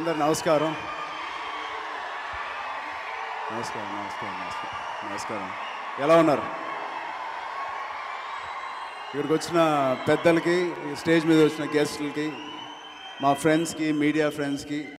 అందరు నమస్కారం నమస్కారం నమస్కారం నమస్కారం నమస్కారం ఎలా ఉన్నారు ఇక్కడికి వచ్చిన పెద్దలకి ఈ స్టేజ్ మీద వచ్చిన గెస్టులకి మా ఫ్రెండ్స్కి మీడియా ఫ్రెండ్స్కి